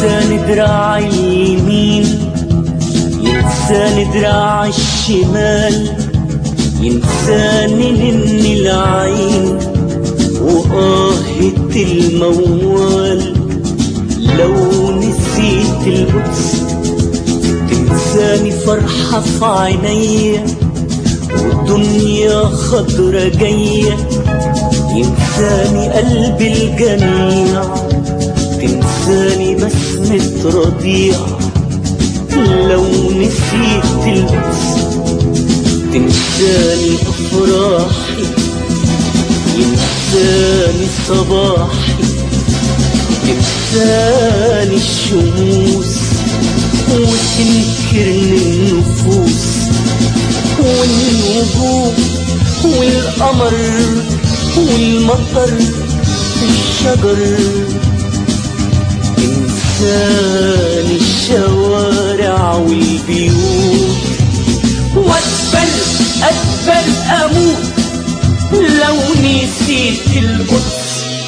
ينساني دراع اليمين ينساني دراع الشمال ينساني من العين وآهة الموال لو نسيت القدس تنساني فرحة في عينيا والدنيا خضرة جاية ينساني قلب الجميع تنساني بسمة رضيع لو نسيت القدس تنساني أفراحي ينساني صباحي تنساني الشموس وتنكرني النفوس والنجوم والقمر والمطر الشجر تنساني الشوارع والبيوت واتبل اتبل اموت لو نسيت القدس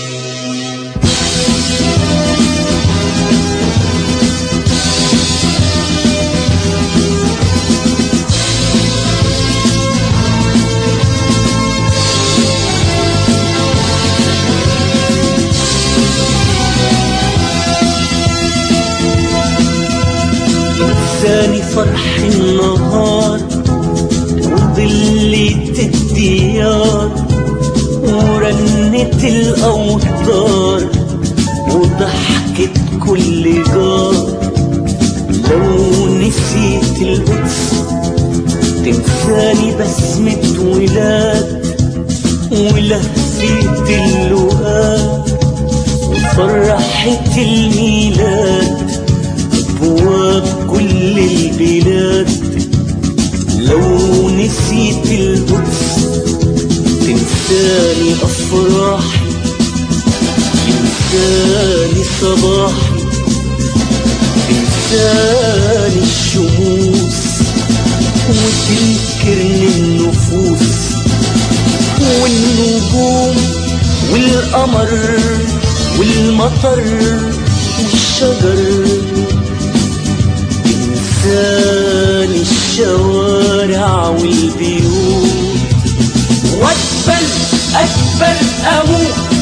ينساني فرح النهار وظلة الديار ورنة الأوتار وضحكة كل جار لو نسيت القدس تنساني بسمة ولاد ولهفة اللقاء وفرحة الميلاد أبواب كل البلاد لو نسيت القدس تنساني أفراحي تنساني صباحي تنساني الشموس وتنكرني النفوس والنجوم والقمر والمطر والشجر تنساني الشوارع والبيوت واتبل أتبل أموت